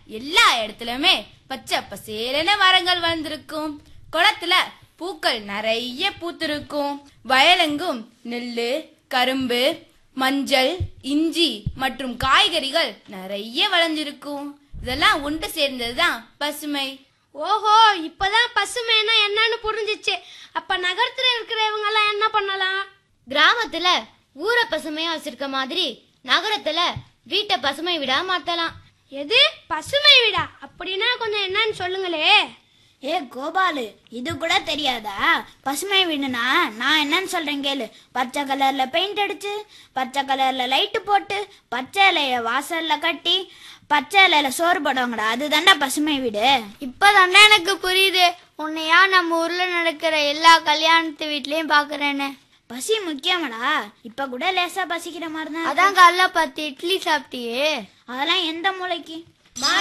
எல்லா இடத்துலயுமே பச்சை பசேலன மரங்கள் வளர்ந்திருக்கும் குளத்துல பூக்கள் நிறைய பூத்திருக்கும் வயலெங்கும் நெல்லு கரும்பு மஞ்சள் இஞ்சி மற்றும் காய்கறிகள் நிறைய விளைஞ்சிருக்கும் இதெல்லாம் ஒன்று சேர்ந்ததுதான் பசுமை ஓஹோ இப்பதான் பசுமைனா என்னன்னு புரிஞ்சிச்சு அப்ப நகரத்துல இருக்கிறவங்க எல்லாம் என்ன பண்ணலாம் கிராமத்துல ஊரை பசுமையா வச்சிருக்க மாதிரி நகரத்துல வீட்டை பசுமை விடா மாத்தலாம் எது பசுமை வீடா அப்படின்னா கொஞ்சம் என்னன்னு சொல்லுங்களே ஏ கோபாலு இது கூட தெரியாதா பசுமை வீடுனா நான் என்னன்னு சொல்றேன் கேளு பச்சை கலர்ல பெயிண்ட் அடிச்சு பச்சை கலர்ல லைட்டு போட்டு பச்சை இலைய வாசல்ல கட்டி பச்சை இலையில சோறு போடுவாங்கடா அதுதான்டா பசுமை வீடு இப்பதானே எனக்கு புரியுது உன்னையா நம்ம ஊர்ல நடக்கிற எல்லா கல்யாணத்து வீட்லயும் பாக்குறேன்னு பசி முக்கியமாடா இப்ப கூட லேசா பசிக்கிற மாதிரி தான் இருக்கு. அதான் காலைல பத்து இட்லி சாப்பிட்டியே அதெல்லாம் எந்த மூளைக்கு